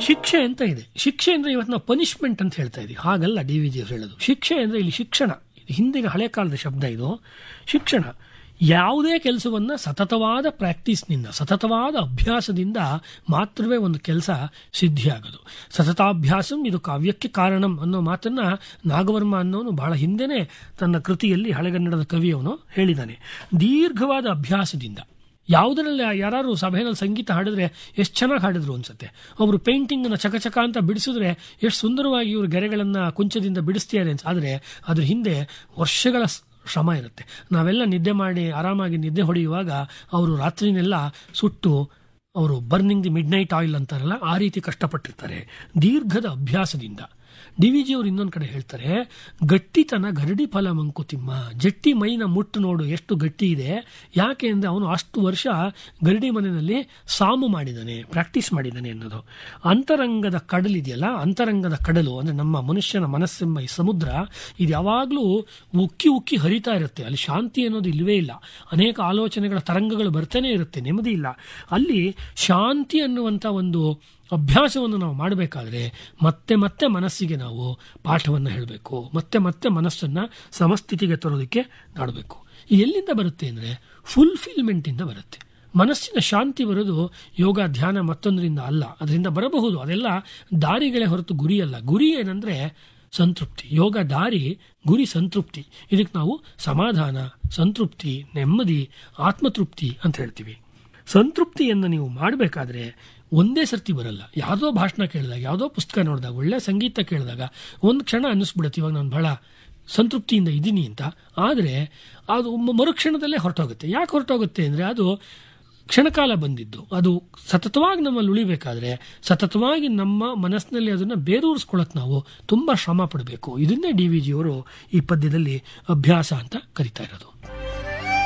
ಶಿಕ್ಷೆ ಅಂತ ಇದೆ ಶಿಕ್ಷೆ ಅಂದ್ರೆ ಇವತ್ತು ನಾವು ಪನಿಷ್ಮೆಂಟ್ ಅಂತ ಹೇಳ್ತಾ ಇದೀವಿ ಹಾಗಲ್ಲ ಡಿ ವಿ ಜಿ ಅವರು ಹೇಳೋದು ಶಿಕ್ಷೆ ಅಂದ್ರೆ ಇಲ್ಲಿ ಶಿಕ್ಷಣ ಇದು ಹಿಂದಿನ ಹಳೆ ಕಾಲದ ಶಬ್ದ ಇದು ಶಿಕ್ಷಣ ಯಾವುದೇ ಕೆಲಸವನ್ನ ಸತತವಾದ ಪ್ರಾಕ್ಟೀಸ್ನಿಂದ ಸತತವಾದ ಅಭ್ಯಾಸದಿಂದ ಮಾತ್ರವೇ ಒಂದು ಕೆಲಸ ಸಿದ್ಧಿಯಾಗೋದು ಸತತಾಭ್ಯಾಸಂ ಇದು ಕಾವ್ಯಕ್ಕೆ ಕಾರಣಂ ಅನ್ನೋ ಮಾತನ್ನ ನಾಗವರ್ಮ ಅನ್ನೋನು ಬಹಳ ಹಿಂದೆನೆ ತನ್ನ ಕೃತಿಯಲ್ಲಿ ಹಳೆಗನ್ನಡದ ಕವಿಯವನು ಹೇಳಿದ್ದಾನೆ ದೀರ್ಘವಾದ ಅಭ್ಯಾಸದಿಂದ ಯಾವುದರಲ್ಲಿ ಯಾರು ಸಭೆಯಲ್ಲಿ ಸಂಗೀತ ಹಾಡಿದ್ರೆ ಎಷ್ಟು ಚೆನ್ನಾಗಿ ಹಾಡಿದ್ರು ಅನ್ಸುತ್ತೆ ಒಬ್ರು ಪೇಂಟಿಂಗ್ ನ ಚಕಚಕ ಅಂತ ಬಿಡಿಸಿದ್ರೆ ಎಷ್ಟು ಸುಂದರವಾಗಿ ಇವರು ಗೆರೆಗಳನ್ನ ಕುಂಚದಿಂದ ಬಿಡಿಸ್ತಿದ್ದಾರೆ ಅನ್ಸ ಆದ್ರೆ ಅದ್ರ ಹಿಂದೆ ವರ್ಷಗಳ ಸ್- ಶ್ರಮ ಇರುತ್ತೆ ನಾವೆಲ್ಲ ನಿದ್ದೆ ಮಾಡಿ ಆರಾಮಾಗಿ ನಿದ್ದೆ ಹೊಡೆಯುವಾಗ ಅವರು ರಾತ್ರಿನೆಲ್ಲ ಸುಟ್ಟು ಅವರು burning the midnight oil ಅಂತಾರಲ್ಲ ಆ ರೀತಿ ಕಷ್ಟಪಟ್ಟಿರ್ತಾರೆ ದೀರ್ಘದ ಅಭ್ಯಾಸದಿಂದ ಡಿ ವಿ ಜಿ ಅವರು ಇನ್ನೊಂದು ಕಡೆ ಹೇಳ್ತಾರೆ ಗಟ್ಟಿತನ ಗರಡಿ ಫಲ ಮಂಕುತಿಮ್ಮ ಜಟ್ಟಿ ಮೈನ ಮುಟ್ಟು ನೋಡು ಎಷ್ಟು ಗಟ್ಟಿ ಇದೆ ಯಾಕೆ ಅಂದ್ರೆ ಅವನು ಅಷ್ಟು ವರ್ಷ ಗರಡಿ ಮನೆಯಲ್ಲಿ ಸಾಮು ಮಾಡಿದ್ದಾನೆ ಪ್ರಾಕ್ಟೀಸ್ ಮಾಡಿದ್ದಾನೆ ಅನ್ನೋದು ಅಂತರಂಗದ ಕಡಲಿದೆಯಲ್ಲ ಅಂತರಂಗದ ಕಡಲು ಅಂದ್ರೆ ನಮ್ಮ ಮನುಷ್ಯನ ಮನಸ್ಸೆಂಬ ಈ ಸಮುದ್ರ ಇದು ಯಾವಾಗಲೂ ಉಕ್ಕಿ ಉಕ್ಕಿ ಹರಿತಾ ಇರುತ್ತೆ ಅಲ್ಲಿ ಶಾಂತಿ ಅನ್ನೋದು ಇಲ್ಲವೇ ಇಲ್ಲ ಅನೇಕ ಆಲೋಚನೆಗಳ ತರಂಗಗಳು ಬರ್ತಾನೆ ಇರುತ್ತೆ ನೆಮ್ಮದಿ ಇಲ್ಲ ಅಲ್ಲಿ ಶಾಂತಿ ಅನ್ನುವಂಥ ಒಂದು ಅಭ್ಯಾಸವನ್ನು ನಾವು ಮಾಡಬೇಕಾದ್ರೆ ಮತ್ತೆ ಮತ್ತೆ ಮನಸ್ಸಿಗೆ ನಾವು ಪಾಠವನ್ನು ಹೇಳಬೇಕು ಮತ್ತೆ ಮತ್ತೆ ಮನಸ್ಸನ್ನ ಸಮಸ್ಥಿತಿಗೆ ತರೋದಕ್ಕೆ ಮಾಡಬೇಕು ಎಲ್ಲಿಂದ ಬರುತ್ತೆ ಅಂದ್ರೆ ಫುಲ್ಫಿಲ್ಮೆಂಟ್ ಇಂದ ಬರುತ್ತೆ ಮನಸ್ಸಿನ ಶಾಂತಿ ಬರೋದು ಯೋಗ ಧ್ಯಾನ ಮತ್ತೊಂದರಿಂದ ಅಲ್ಲ ಅದರಿಂದ ಬರಬಹುದು ಅದೆಲ್ಲ ದಾರಿಗಳೇ ಹೊರತು ಗುರಿಯಲ್ಲ ಗುರಿ ಏನಂದ್ರೆ ಸಂತೃಪ್ತಿ ಯೋಗ ದಾರಿ ಗುರಿ ಸಂತೃಪ್ತಿ ಇದಕ್ಕೆ ನಾವು ಸಮಾಧಾನ ಸಂತೃಪ್ತಿ ನೆಮ್ಮದಿ ಆತ್ಮತೃಪ್ತಿ ಅಂತ ಹೇಳ್ತೀವಿ ಸಂತೃಪ್ತಿಯನ್ನು ನೀವು ಮಾಡಬೇಕಾದ್ರೆ ಒಂದೇ ಸರ್ತಿ ಬರಲ್ಲ ಯಾವುದೋ ಭಾಷಣ ಕೇಳಿದಾಗ ಯಾವುದೋ ಪುಸ್ತಕ ನೋಡಿದಾಗ ಒಳ್ಳೆ ಸಂಗೀತ ಕೇಳಿದಾಗ ಒಂದು ಕ್ಷಣ ಅನ್ನಿಸ್ಬಿಡುತ್ತೆ ಇವಾಗ ನಾನು ಬಹಳ ಸಂತೃಪ್ತಿಯಿಂದ ಇದ್ದೀನಿ ಅಂತ ಆದರೆ ಅದು ಮ- ಮರುಕ್ಷಣದಲ್ಲೇ ಹೊರಟೋಗುತ್ತೆ ಯಾಕೆ ಹೊರಟೋಗುತ್ತೆ ಅಂದರೆ ಅದು ಕ್ಷಣಕಾಲ ಬಂದಿದ್ದು ಅದು ಸತತವಾಗಿ ನಮ್ಮಲ್ಲಿ ಉಳಿಬೇಕಾದ್ರೆ ಸತತವಾಗಿ ನಮ್ಮ ಮನಸ್ಸಿನಲ್ಲಿ ಅದನ್ನು ಬೇರೂರಿಸ್ಕೊಳ್ಳೋಕೆ ನಾವು ತುಂಬ ಶ್ರಮ ಪಡಬೇಕು ಇದನ್ನೇ ಡಿ ವಿ ಜಿಯವರು ಈ ಪದ್ಯದಲ್ಲಿ ಅಭ್ಯಾಸ ಅಂತ ಕರಿತಾ ಇರೋದು